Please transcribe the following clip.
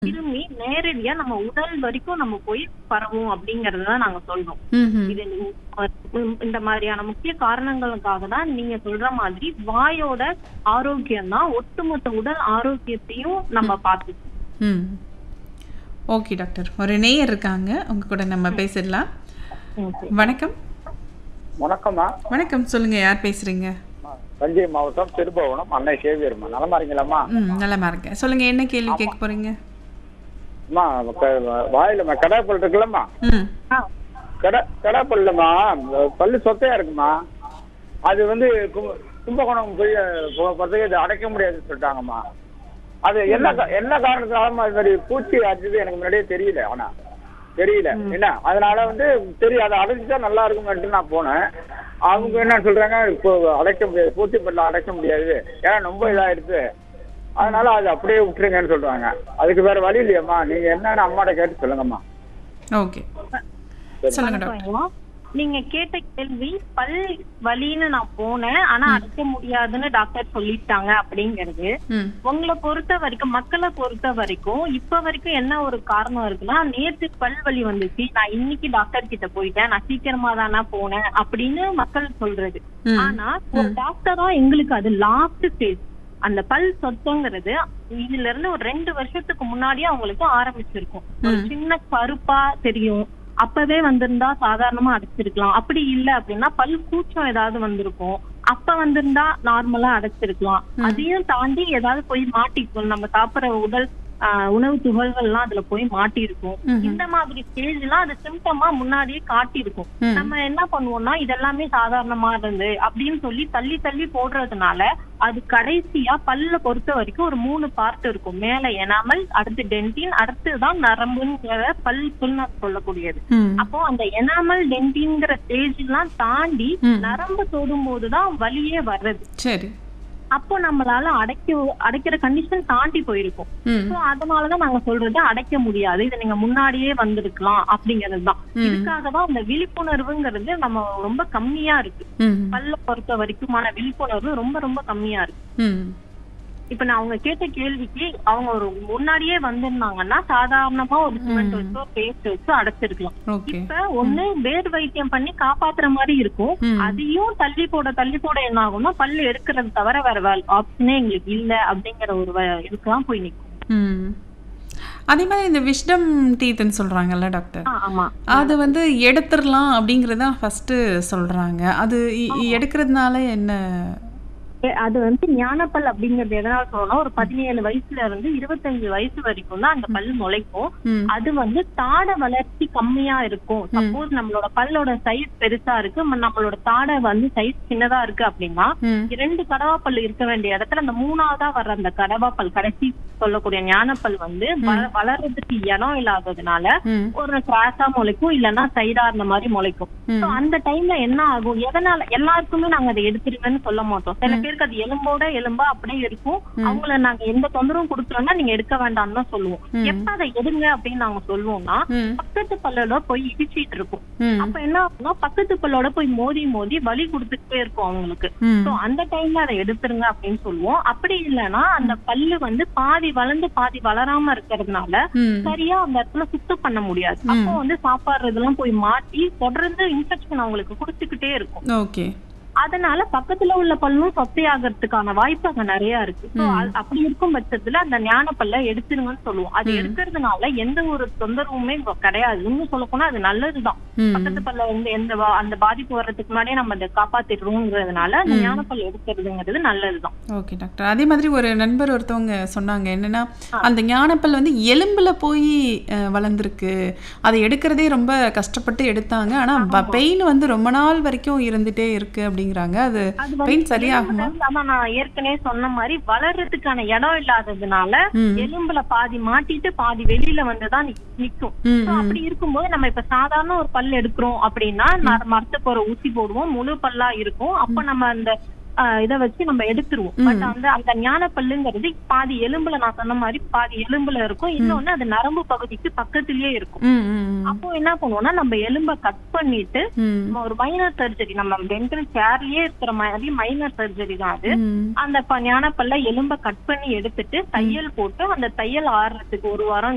திரும்பி நேரடியா நம்ம உடல் வரைக்கும் நம்ம போய் பரவும் அப்படிங்கறத தான் நாங்க சொல்றோம் ம்ஹும். இது நீங்க- உம் இந்த மாதிரியான முக்கிய காரணங்களுக்காக தான் நீங்க சொல்ற மாதிரி வாயோட ஆரோக்கியம் தான் ஒட்டுமொத்த உடல் ஆரோக்கியத்தையும் நம்ம பார்த்துக்கணும் ம் ஓகே டாக்டர் ஒரு நேயர் இருக்காங்க உங்க கூட நம்ம பேசிடலாம் Okay. வணக்கம் வணக்கம்மா வணக்கம் சொல்லுங்க யார் பேசுறீங்க தஞ்சை மாவட்டம் திருபுவனம் அன்னை சேவியர்மா நலமா இருக்கீங்களாம்மா ம் நலமா இருக்கேன் சொல்லுங்க என்ன கேள்வி கேட்க போறீங்க அம்மா க- வாயிலம்மா கடாப்பல் இருக்குல்லம்மா ம் ஆ, கடை கடாப்பல்லம்மா பல்லு சொத்தையா இருக்குமா அது வந்து கு- கும்பகோணம் போய் போ- போறதுக்கு இது அடைக்க முடியாதுன்னு சொல்லிட்டாங்கம்மா அது என்ன கா- என்ன காரணத்தினாலமா இது மாதிரி பூச்சி அடிச்சது எனக்கு முன்னாடியே தெரியல ஆனா தெரியல என்ன அதனால வந்து சரி அதை அடைச்சிட்டா நல்லா இருக்கும்னுட்டு நான் போனேன் அவங்க என்ன சொல்றாங்க இப்போ அடைக்க முடியாது பூச்சி பல்ல அடைக்க முடியாது ஏன்னா ரொம்ப இதாயிடுச்சு அதனால அது அப்படியே விட்டுருங்கன்னு சொல்றாங்க அதுக்கு வேற வழி இல்லையம்மா நீங்க என்னன்னு அம்மாட்ட கேட்டு சொல்லுங்கம்மா ஓகே சொல்லுங்க டாக்டர் வணக்கம்மா. நீங்க கேட்ட கேள்வி பல் வலின்னு நான் போனேன் ஆனா அடைக்க முடியாதுன்னு டாக்டர் சொல்லிட்டாங்க அப்படிங்கிறது ம் உங்களை பொறுத்த வரைக்கும் மக்களை பொறுத்த வரைக்கும் இப்ப வரைக்கும் என்ன ஒரு காரணம் இருக்குன்னா நேத்து பல் வலி வந்துச்சு நான் இன்னைக்கு டாக்டர் கிட்ட போயிட்டேன் நான் சீக்கிரமா தானா போனேன் அப்படின்னு மக்கள் சொல்றது ம். ஆனா ஒரு டாக்டரா எங்களுக்கு அது லாஸ்ட் ஸ்டேஜ் அந்த பல் சொத்தங்கிறது இதுல இருந்து ஒரு ரெண்டு வருஷத்துக்கு முன்னாடியே அவங்களுக்கு ஆரம்பிச்சிருக்கும் ஒரு சின்ன கருப்பா தெரியும் அப்பவே வந்திருந்தா சாதாரணமா அடைச்சிருக்கலாம் அப்படி இல்ல அப்படின்னா பல் கூச்சம் ஏதாவது வந்திருக்கும் அப்ப வந்திருந்தா நார்மலா அடைச்சிருக்கலாம் அதையும் தாண்டி ஏதாவது போய் மாட்டிக்கும் நம்ம சாப்பிடுற உடல் ஆஹ், உணவு துகள்கள்லாம் அதுல போய் மாட்டிருக்கும் இந்த மாதிரி ஸ்டேஜ் எல்லாம் அது சிம்டமா முன்னாடியே காட்டியிருக்கும் ம். நம்ம என்ன பண்ணுவோம்னா இதெல்லாமே சாதாரணமா இருந்து அப்படின்னு சொல்லி தள்ளி தள்ளி போடுறதுனால அது கடைசியா பல்ல பொறுத்த வரைக்கும் ஒரு மூணு பார்ட் இருக்கும் மேல எனாமல் அடுத்து டென்டின் அடுத்துதான் நரம்புங்கிற பல் புண்ண சொல்லக்கூடியது ம் அப்போ அந்த எனாமல் டென்டின்ங்கிற ஸ்டேஜ் எல்லாம் தாண்டி ம். நரம்பு தொடும் போதுதான் வலியே வர்றது சரி அப்போ நம்மளால அடைக்க அடைக்கிற கண்டிஷன் தாண்டி போயிருக்கும் ம் சோ அதனாலதான் நாங்க சொல்றது அடைக்க முடியாது இது நீங்க முன்னாடியே வந்திருக்கலாம் அப்படிங்கிறது தான் இதுக்காக தான் அந்த விழிப்புணர்வுங்கிறது நம்ம ரொம்ப கம்மியா இருக்கு ம் பல்ல பொறுத்த வரைக்குமான விழிப்புணர்வு ரொம்ப ரொம்ப கம்மியா இருக்கு ம் இப்ப நான் அவங்க கேட்ட கேள்விக்கு அவங்க ஒரு முன்னாடியே வந்திருந்தாங்கன்னா சாதாரணமா ஒரு சிமெண்ட் வச்சோ பேஸ்ட் வச்சோ அடைச்சிருக்கலாம் ஓகே இப்ப ஒண்ணு வேர் வைத்தியம் பண்ணி காப்பாத்துற மாதிரி இருக்கும் ம். அதையும் தள்ளி போட தள்ளி போட என்ன ஆகும்னா பல்லு எடுக்கிறது தவிர வேற ஆப்ஷனே எங்களுக்கு இல்ல அப்படிங்கிற ஒரு வ- இதுக்குதான் போய் நிக்கும் ம் அதே மாதிரி இந்த விஷ்டம் டீத்துன்னு சொல்றாங்கல்ல டாக்டர் ஆ, ஆமா அது வந்து எடுத்துடலாம் அப்படிங்கிறது தான் ஃபர்ஸ்ட் சொல்றாங்க அது இ- இ- எடுக்கிறதுனால என்ன ஏ, அது வந்து ஞானப்பல் அப்படிங்கறது எதனால சொல்லணும் ஒரு பதினேழு வயசுல இருந்து இருபத்தஞ்சு வயசு வரைக்கும் தான் அந்த பல் முளைக்கும் ம் அது வந்து தாட வளர்ச்சி கம்மியா இருக்கும் சப்போஸ் நம்மளோட பல்லோட சைஸ் பெருசா இருக்கு ம- நம்மளோட தாடை வந்து சைஸ் சின்னதா இருக்கு அப்படின்னா ம் இரண்டு கடவாப்பல் இருக்க வேண்டிய இடத்துல அந்த மூணாவதா வர்ற அந்த கடவாப்பல் கடைசி சொல்லக்கூடிய ஞானப்பல் வந்து வள- வளர்றதுக்கு இடம் இல்லாததுனால ம் ஒரு கிராஸா முளைக்கும் இல்லைன்னா சைடா அந்த மாதிரி முளைக்கும் ம். So, அந்த டைம்ல என்ன ஆகும் எதனால எல்லாருக்குமே நாங்க அதை எடுத்துருவேன்னு சொல்ல மாட்டோம் சில பேருக்கு அது எலும்போட எலும்பா அப்படியே இருக்கும் அவங்கள நாங்க எந்த தொந்தரவும் கொடுக்குறோம்னா நீங்க எடுக்க வேண்டாம்னு தான் சொல்லுவோம் எப்ப அதை எடுங்க அப்படின்னு நாங்க சொல்லுவோம்னா ம் பக்கத்து பல்லோட போய் இடிச்சிட்டு இருக்கும் ம் அப்ப என்ன ஆகும்னா பக்கத்து பல்லோட போய் மோதி மோதி வலி கொடுத்துட்டே இருக்கும் அவங்களுக்கு ம் சோ அந்த டைம்ல அதை எடுத்துருங்க அப்படின்னு சொல்லுவோம் அப்படி இல்லைன்னா அந்த பல்லு வந்து பாதி வளர்ந்து பாதி வளராம இருக்கிறதுனால ம் சரியா அந்த இடத்துல சுத்தம் பண்ண முடியாது அப்போ வந்து சாப்பாடு இதெல்லாம் போய் மாட்டி தொடர்ந்து இன்ஃபெக்ஷன் அவங்களுக்கு கொடுத்துக்கிட்டே இருக்கும் ஓகே அதனால பக்கத்துல உள்ள பல்லும் சொத்தையாகிறதுக்கான வாய்ப்பு அங்க நிறைய இருக்கு So, அ- அப்படி இருக்கும் பட்சத்துல அந்த ஞான பல்ல எடுத்துருங்கன்னு சொல்லுவோம் அது எடுக்கிறதுனால எந்த ஒரு தொந்தரவுமே இங்க கிடையாது இன்னும் சொல்ல போனா அது நல்லதுதான் ம் பக்கத்து பல்ல வந்து எந்த வா- அந்த பாதிப்பு வர்றதுக்கு முன்னாடியே நம்ம அதை காப்பாத்திடுறோங்கிறதுனால அந்த ஞான பல் எடுக்கிறதுங்கிறது நல்லதுதான் ஓகே டாக்டர் அதே மாதிரி ஒரு நண்பர் ஒருத்தவங்க சொன்னாங்க என்னன்னா அந்த ஞானப்பல் வந்து எலும்புல போய் அஹ், வளர்ந்துருக்கு அதை எடுக்கிறதே ரொம்ப கஷ்டப்பட்டு எடுத்தாங்க ஆனா பெயின் வந்து ரொம்ப நாள் வரைக்கும் இருந்துட்டே இருக்கு அப்படிங்கிறாங்க அது அது வந்து பெயின் சரியாகுமா எலும்புல, அதான் நான் ஏற்கனவே சொன்ன மாதிரி வளர்றதுக்கான இடம் இல்லாததுனால ம். எலும்புல பாதி மாட்டிட்டு பாதி வெளியில வந்துதான் நி- நிக்கும் ம் So, அப்படி இருக்கும்போது நம்ம இப்ப சாதாரண ஒரு பல் எடுக்கிறோம் அப்படின்னா நர- மரத்து போற ஊசி போடுவோம் முழு பல்லா இருக்கும் அப்ப நம்ம அந்த ஆஹ், இத வச்சு நம்ம எடுத்துருவோம் பட் அந்த அந்த ஞான பல்லுங்கிறது பாதி எலும்புல நான் சொன்ன மாதிரி பாதி எலும்புல இருக்கும் இன்னொன்னு அது நரம்பு பகுதிக்கு பக்கத்திலேயே இருக்கும் ம் ம் அப்போ என்ன பண்ணுவோம்னா நம்ம எலும்ப கட் பண்ணிட்டு ம் நம்ம ஒரு மைனர் சர்ஜரி நம்ம டென்டல் சேர்லயே இருக்கிற மாதிரி மைனர் சர்ஜரி தான் அது ம் அந்த ப- ஞானப்பல்ல எலும்ப கட் பண்ணி எடுத்துட்டு தையல் போட்டு அந்த தையல் ஆறுறதுக்கு ஒரு வாரம்